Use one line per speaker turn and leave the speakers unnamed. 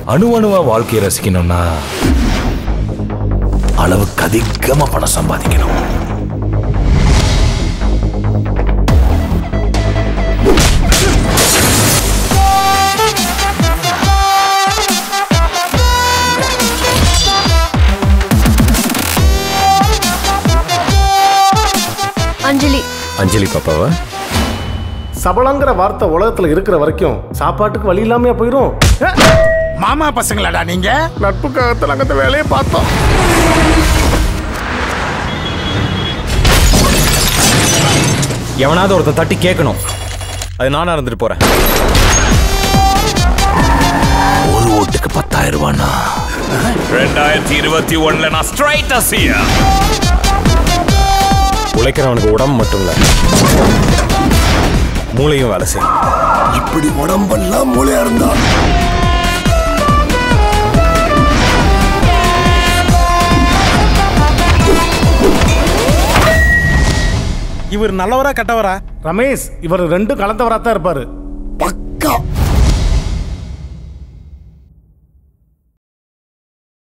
அணு அணுவா வாழ்க்கையை ரசிக்கணும்னா அளவுக்கு அதிகமா பணம் சம்பாதிக்கணும்
அஞ்சலி
அஞ்சலி பாப்பாவா
சபலங்கிற வார்த்தை உலகத்துல இருக்கிற வரைக்கும் சாப்பாட்டுக்கு வழி இல்லாமையா போயிரும்
மாமா பசங்களாடா நீங்க
நட்புக்காகத்தில் அங்கே அந்த வேலையை பார்த்தோம்
எவனாவது ஒருத்தன் தட்டி கேட்கணும் அது நானா இருந்துட்டு போறேன்
ஒரு ஓட்டுக்கு பத்தாயிரம் ரூபானா ரெண்டாயிரத்தி இருபத்தி ஒண்ணுல நான் ஸ்ட்ரைட்டா செய்ய
உழைக்கிறவனுக்கு உடம்பு மட்டும் இல்ல மூளையும் வேலை செய்யும்
இப்படி உடம்பெல்லாம் மூளையா இருந்தா
இவர் நல்லவரா கெட்டவரா
ரமேஷ் இவர் ரெண்டும் கலந்தவராக தான் இருப்பாரு